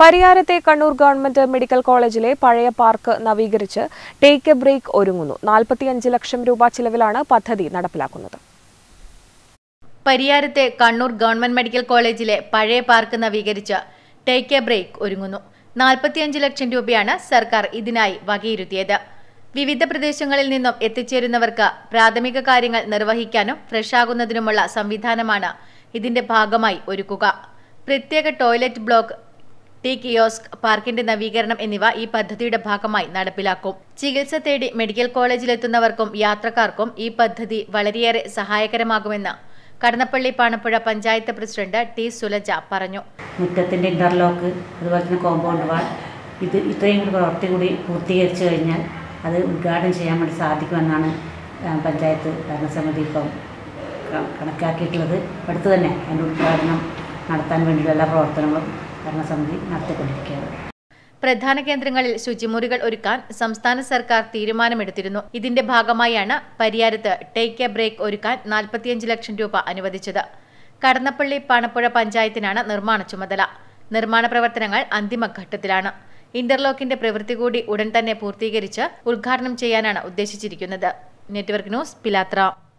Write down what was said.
പരിയാരത്തെ Kannur government medical കോളേജിലെ പഴയ park നവീകരിച്ച് ടേക്ക് എ ബ്രേക്ക് ഒരുങ്ങുന്നു നാൽപ്പത്തിയഞ്ച് ലക്ഷം രൂപ ചിലവിലാണ് പദ്ധതി നടപ്പിലാക്കുന്നത് പരിയാരത്തെ കണ്ണൂർ ഗവൺമെന്റ് മെഡിക്കൽ കോളേജിലെ പഴയ പാർക്ക് നവീകരിച്ച് ടേക്ക് എ ബ്രേക്ക് ഒരുങ്ങുന്നു നാൽപ്പത്തിയഞ്ച് ലക്ഷം രൂപയാണ് സർക്കാർ ഇതിനായി വകയിരുത്തിയത് വിവിധ പ്രദേശങ്ങളിൽ നിന്നും എത്തിച്ചേരുന്നവർക്ക് പ്രാഥമിക കാര്യങ്ങൾ നിർവഹിക്കാനും ഫ്രഷ് ആകുന്നതിനുമുള്ള സംവിധാനമാണ് ഇതിന്റെ ഭാഗമായി ഒരുക്കുക പ്രത്യേക ടോയ്ലറ്റ് ബ്ലോക്ക് ടീ കിയോസ്ക് പാർക്കിന്റെ നവീകരണം എന്നിവ ഈ പദ്ധതിയുടെ ഭാഗമായി നടപ്പിലാക്കും ചികിത്സ തേടി മെഡിക്കൽ കോളേജിലെത്തുന്നവർക്കും യാത്രക്കാർക്കും ഈ പദ്ധതി വളരെയേറെ സഹായകരമാകുമെന്ന് കടന്നപ്പള്ളി പാണപ്പുഴ പഞ്ചായത്ത് പ്രസിഡന്റ് ടി സുലജ പറഞ്ഞു മുറ്റത്തിൻ്റെ ഇൻ്റർലോക്ക് അതുപോലെ തന്നെ കോമ്പൗണ്ട് വാൾ ഇത് ഇത്രയും കൂടി പ്രവൃത്തി കൂടി പൂർത്തീകരിച്ചു കഴിഞ്ഞാൽ അത് ഉദ്ഘാടനം ചെയ്യാൻ വേണ്ടി സാധിക്കുമെന്നാണ് ആ, പഞ്ചായത്ത് ഭരണസമിതി ഇപ്പം ക- കണക്കാക്കിയിട്ടുള്ളത് അടുത്ത് തന്നെ അതിൻ്റെ ഉദ്ഘാടനം നടത്താൻ വേണ്ടിയുള്ള എല്ലാ പ്രവർത്തനങ്ങളും ഭരണസമിതി നടത്തിക്കൊണ്ടിരിക്കുകയാണ് പ്രധാന കേന്ദ്രങ്ങളിൽ ശുചിമുറികൾ ഒരുക്കാൻ സംസ്ഥാന സർക്കാർ തീരുമാനമെടുത്തിരുന്നു ഇതിന്റെ ഭാഗമായാണ് പരിയാരത്ത് ടേക്ക് എ ബ്രേക്ക് ഒരുക്കാൻ നാൽപ്പത്തിയഞ്ച് ലക്ഷം രൂപ അനുവദിച്ചത് കടന്നപ്പള്ളി പാണപ്പുഴ പഞ്ചായത്തിനാണ് നിർമ്മാണ ചുമതല നിർമ്മാണ പ്രവർത്തനങ്ങൾ അന്തിമഘട്ടത്തിലാണ് ഇന്റർലോക്കിന്റെ പ്രവൃത്തി കൂടി ഉടൻ തന്നെ പൂർത്തീകരിച്ച് ഉദ്ഘാടനം ചെയ്യാനാണ് ഉദ്ദേശിച്ചിരിക്കുന്നത് നെറ്റ്വർക്ക് ന്യൂസ് പിലാത്ര